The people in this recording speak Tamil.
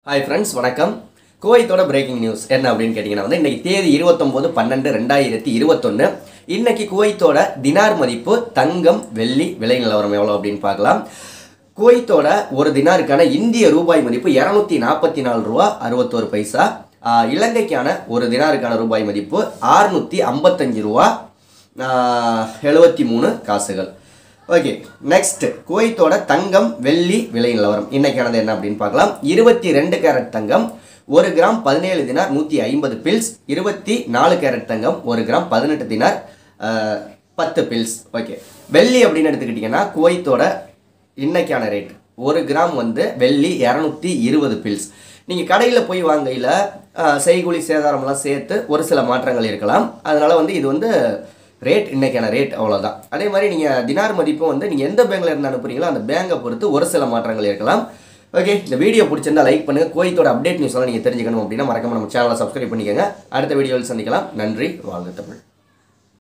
ஹாய் ஃப்ரெண்ட்ஸ் வணக்கம் குவைத்தோட பிரேக்கிங் நியூஸ் என்ன அப்படின்னு கேட்டிங்கன்னா வந்து இன்னைக்கு தேதி இருபத்தொம்போது பன்னெண்டு ரெண்டாயிரத்தி இருபத்தொன்று இன்னைக்கு குவைத்தோட தினார் மதிப்பு தங்கம் வெள்ளி விலை நிலவரம் எவ்வளோ அப்படின்னு பார்க்கலாம் குவைத்தோட ஒரு தினாருக்கான இந்திய ரூபாய் மதிப்பு இரநூத்தி நாற்பத்தி நாலு ரூபா அறுபத்தோரு பைசா ஆஹ் இலங்கைக்கான ஒரு தினாருக்கான ரூபாய் மதிப்பு ஆறுநூற்றி ஐம்பத்தஞ்சு ரூபா எழுபத்தி மூணு காசுகள் ஓகே நெக்ஸ்ட் குவைத்தோட தங்கம் வெள்ளி விலை நிலவரம் இன்னைக்கானது என்ன அப்படின்னு பார்க்கலாம் இருபத்தி ரெண்டு கேரட் தங்கம் ஒரு கிராம் பதினேழு தினார் நூற்றி ஐம்பது பில்ஸ் இருபத்தி நாலு கேரட் தங்கம் ஒரு கிராம் பதினெட்டு தினார் ஆஹ், பத்து பில்ஸ் ஓகே வெள்ளி அப்படின்னு எடுத்துக்கிட்டிங்கன்னா குவைத்தோட இன்னைக்கான ரேட் ஒரு கிராம் வந்து வெள்ளி இரநூத்தி இருபது பில்ஸ் நீங்கள் கடையில் போய் வாங்கையில் செய்கூலி சேதாரம்லாம் சேர்த்து ஒரு சில மாற்றங்கள் இருக்கலாம் அதனால் வந்து இது வந்து ரேட் இன்னைக்கான ரேட் அவ்வளோதான் அதே மாதிரி நீங்கள் தினார் மதிப்பும் வந்து நீங்கள் எந்த பேங்க்ல இருந்து அனுப்புறீங்களோ அந்த பேங்கை பொறுத்து ஒரு சில மாற்றங்கள் இருக்கலாம் ஓகே இந்த வீடியோ பிடிச்சிருந்தா லைக் பண்ணுங்கள் கோயத்தோட அப்டேட் நியூஸ் எல்லாம் நீங்கள் தெரிஞ்சுக்கணும் அப்படின்னா மறக்காம நம்ம சேனலை சப்ஸ்கிரைப் பண்ணிக்கோங்க அடுத்த வீடியோவில் சந்திக்கலாம் நன்றி வாழ்க தமிழ்